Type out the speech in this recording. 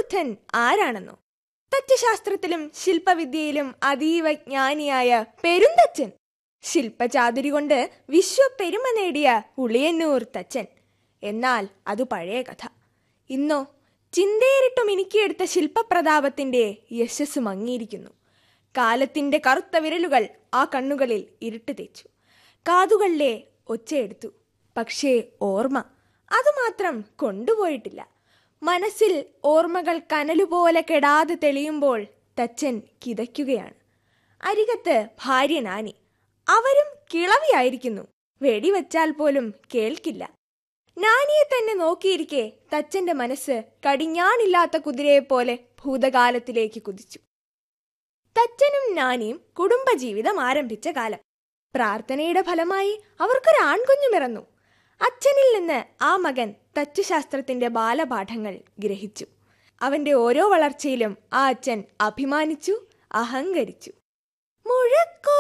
ആ വൃദ്ധൻ ആരാണെന്നോ തച്ചുശാസ്ത്രത്തിലും ശില്പവിദ്യയിലും അതീവ ജ്ഞാനിയായ പെരുന്തച്ചൻ ശില്പചാതുരി കൊണ്ട് വിശ്വപ്പെരുമ നേടിയ ഉളിയന്നൂർ തച്ചൻ എന്നാൽ അത് പഴയ കഥ ഇന്നോ ചിന്തേറിട്ടു മിനുക്കിയെടുത്ത ശില്പപ്രതാപത്തിന്റെ യശസ് മങ്ങിയിരിക്കുന്നു കാലത്തിന്റെ കറുത്ത വിരലുകൾ ആ കണ്ണുകളിൽ ഇരുട്ട് തേച്ചു കാതുകളിലെ ഒച്ചയെടുത്തു പക്ഷേ ഓർമ്മ അതുമാത്രം കൊണ്ടുപോയിട്ടില്ല മനസ്സിൽ ഓർമ്മകൾ കനലുപോലെ കെടാതെ തെളിയുമ്പോൾ തച്ചൻ കിതയ്ക്കുകയാണ് അരികത്ത് ഭാര്യ നാനി അവരും കിളവിയായിരിക്കുന്നു വെടിവെച്ചാൽ പോലും കേൾക്കില്ല നാനിയെ തന്നെ നോക്കിയിരിക്കെ തച്ചന്റെ മനസ്സ് കടിഞ്ഞാണില്ലാത്ത കുതിരയെപ്പോലെ ഭൂതകാലത്തിലേക്ക് കുതിച്ചു തച്ചനും നാനിയും കുടുംബജീവിതം ആരംഭിച്ച കാലം പ്രാർത്ഥനയുടെ ഫലമായി അവർക്കൊരു ആൺകുഞ്ഞു പിറന്നു അച്ഛനിൽ നിന്ന് ആ മകൻ തച്ചുശാസ്ത്രത്തിന്റെ ബാലപാഠങ്ങൾ ഗ്രഹിച്ചു അവന്റെ ഓരോ വളർച്ചയിലും ആ അച്ഛൻ അഭിമാനിച്ചു അഹങ്കരിച്ചു മുഴക്കോ